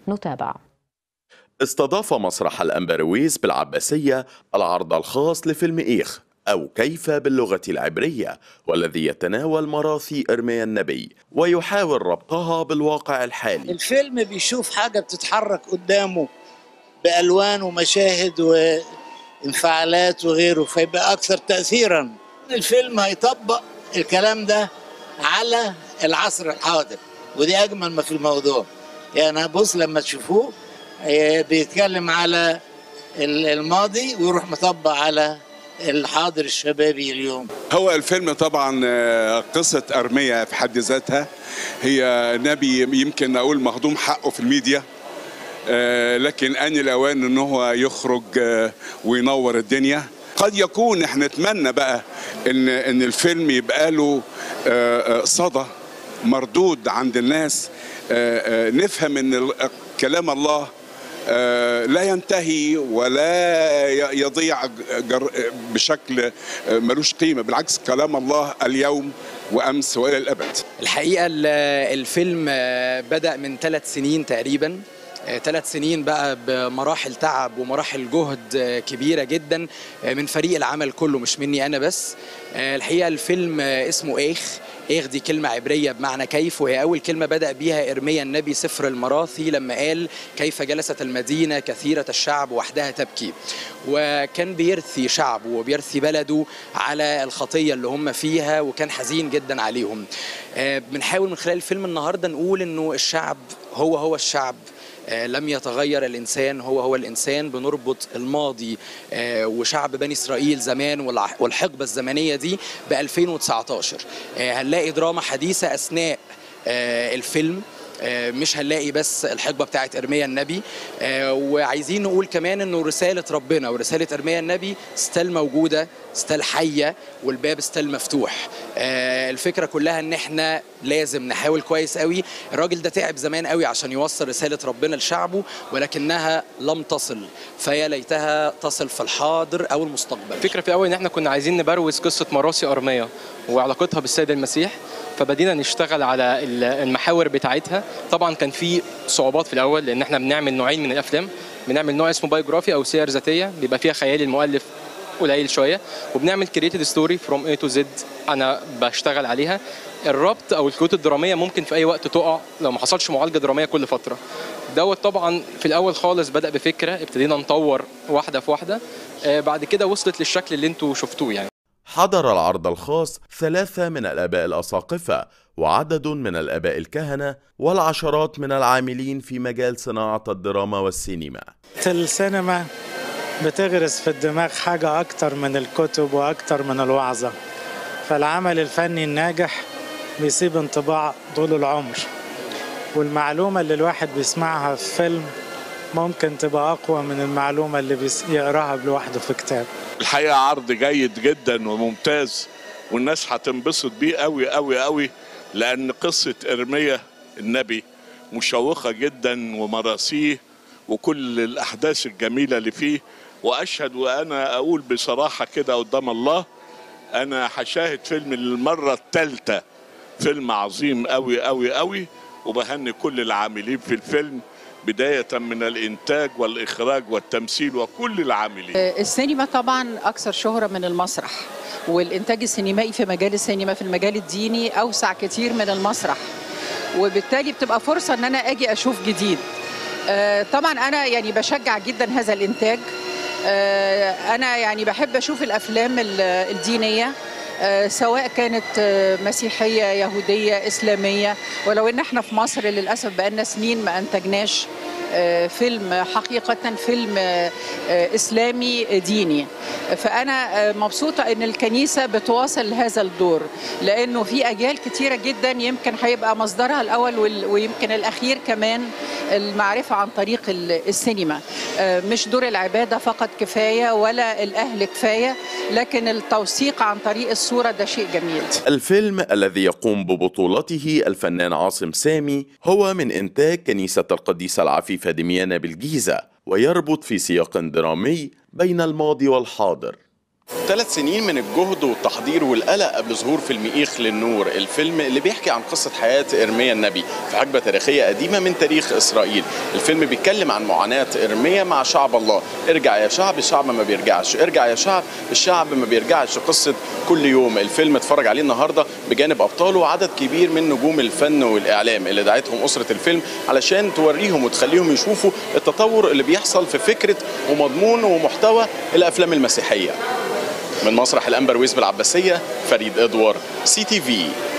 نتابع استضاف مسرح الأنبرويز بالعباسية العرض الخاص لفيلم إيخ أو كيف باللغة العبرية والذي يتناول مراثي إرميا النبي ويحاول ربطها بالواقع الحالي الفيلم بيشوف حاجة بتتحرك قدامه بألوان ومشاهد وانفعالات وغيره فيبقى أكثر تأثيرا الفيلم هيطبق الكلام ده على العصر الحاضر ودي أجمل ما في الموضوع يعني بص لما تشوفوه بيتكلم على الماضي ويروح مطبق على الحاضر الشبابي اليوم هو الفيلم طبعا قصة أرمية في حد ذاتها هي نبي يمكن أقول مهضوم حقه في الميديا لكن أن الأوان أنه هو يخرج وينور الدنيا قد يكون احنا نتمنى بقى ان ان الفيلم يبقى له صدى مردود عند الناس نفهم ان كلام الله لا ينتهي ولا يضيع بشكل ملوش قيمه بالعكس كلام الله اليوم وامس والى الابد الحقيقه الفيلم بدا من ثلاث سنين تقريبا ثلاث سنين بقى بمراحل تعب ومراحل جهد كبيره جدا من فريق العمل كله مش مني انا بس الحقيقه الفيلم اسمه ايخ ايخ دي كلمة عبرية بمعنى كيف وهي أول كلمة بدأ بيها إرميا النبي سفر المراثي لما قال كيف جلست المدينة كثيرة الشعب وحدها تبكي وكان بيرثي شعبه وبيرثي بلده على الخطية اللي هم فيها وكان حزين جدا عليهم بنحاول من خلال الفيلم النهاردة نقول إنه الشعب هو هو الشعب لم يتغير الانسان هو هو الانسان بنربط الماضي وشعب بني اسرائيل زمان والحقبه الزمنيه دي ب 2019 هنلاقي دراما حديثه اثناء الفيلم مش هنلاقي بس الحقبه بتاعت ارميا النبي وعايزين نقول كمان انه رساله ربنا ورساله ارميا النبي ستيل موجوده ستيل حيه والباب ستيل مفتوح الفكره كلها ان احنا لازم نحاول كويس قوي الراجل ده تعب زمان قوي عشان يوصل رساله ربنا لشعبه ولكنها لم تصل فيا ليتها تصل في الحاضر او المستقبل الفكره في الاول ان احنا كنا عايزين نبروز قصه مراسي ارميه وعلاقتها بالسيد المسيح فبدينا نشتغل على المحاور بتاعتها طبعا كان في صعوبات في الاول لان احنا بنعمل نوعين من الافلام بنعمل نوع اسمه بايوجرافي او سير ذاتيه بيبقى فيها خيال المؤلف قليل شويه وبنعمل كريتد ستوري فروم اي تو زد انا بشتغل عليها الربط او الكروت الدراميه ممكن في اي وقت تقع لو ما حصلش معالجه دراميه كل فتره دوت طبعا في الاول خالص بدا بفكره ابتدينا نطور واحده في واحده آه بعد كده وصلت للشكل اللي انتوا شفتوه يعني حضر العرض الخاص ثلاثة من الآباء الأساقفة وعدد من الآباء الكهنة والعشرات من العاملين في مجال صناعة الدراما والسينما السينما بتغرس في الدماغ حاجة أكتر من الكتب وأكتر من الوعظة فالعمل الفني الناجح بيسيب انطباع طول العمر والمعلومة اللي الواحد بيسمعها في فيلم ممكن تبقى أقوى من المعلومة اللي بيقراها لوحده في كتاب الحقيقة عرض جيد جدا وممتاز والناس هتنبسط بيه قوي قوي قوي لأن قصة إرميا النبي مشوقة جدا ومراسيه وكل الأحداث الجميلة اللي فيه وأشهد وأنا أقول بصراحة كده قدام الله أنا هشاهد فيلم للمرة الثالثة فيلم عظيم قوي قوي قوي وبهني كل العاملين في الفيلم بداية من الإنتاج والإخراج والتمثيل وكل العاملين السينما طبعا أكثر شهرة من المسرح والإنتاج السينمائي في مجال السينما في المجال الديني أوسع كتير من المسرح وبالتالي بتبقى فرصة أن أنا أجي أشوف جديد طبعا أنا يعني بشجع جدا هذا الإنتاج أنا يعني بحب أشوف الأفلام الدينية سواء كانت مسيحية يهودية إسلامية ولو إن احنا في مصر للأسف بقالنا سنين ما أنتجناش فيلم حقيقة فيلم إسلامي ديني فأنا مبسوطة إن الكنيسة بتواصل هذا الدور لأنه في أجيال كتيرة جدا يمكن هيبقى مصدرها الأول ويمكن الأخير كمان المعرفة عن طريق السينما مش دور العبادة فقط كفاية ولا الأهل كفاية لكن التوثيق عن طريق الصورة ده شيء جميل الفيلم الذي يقوم ببطولته الفنان عاصم سامي هو من إنتاج كنيسة القديسة العفيفة دميانة بالجيزة ويربط في سياق درامي بين الماضي والحاضر ثلاث سنين من الجهد والتحضير والقلق قبل ظهور فيلم إيخ للنور الفيلم اللي بيحكي عن قصة حياة إرميا النبي في حقبة تاريخية قديمة من تاريخ إسرائيل الفيلم بيتكلم عن معاناة إرميا مع شعب الله ارجع يا شعب الشعب ما بيرجعش ارجع يا شعب الشعب ما بيرجعش قصة كل يوم الفيلم اتفرج عليه النهاردة بجانب أبطاله وعدد كبير من نجوم الفن والإعلام اللي دعتهم أسرة الفيلم علشان توريهم وتخليهم يشوفوا التطور اللي بيحصل في فكرة ومضمون ومحتوى الأفلام المسيحية من مسرح الأنبرويز بالعباسية فريد إدوار سي تي في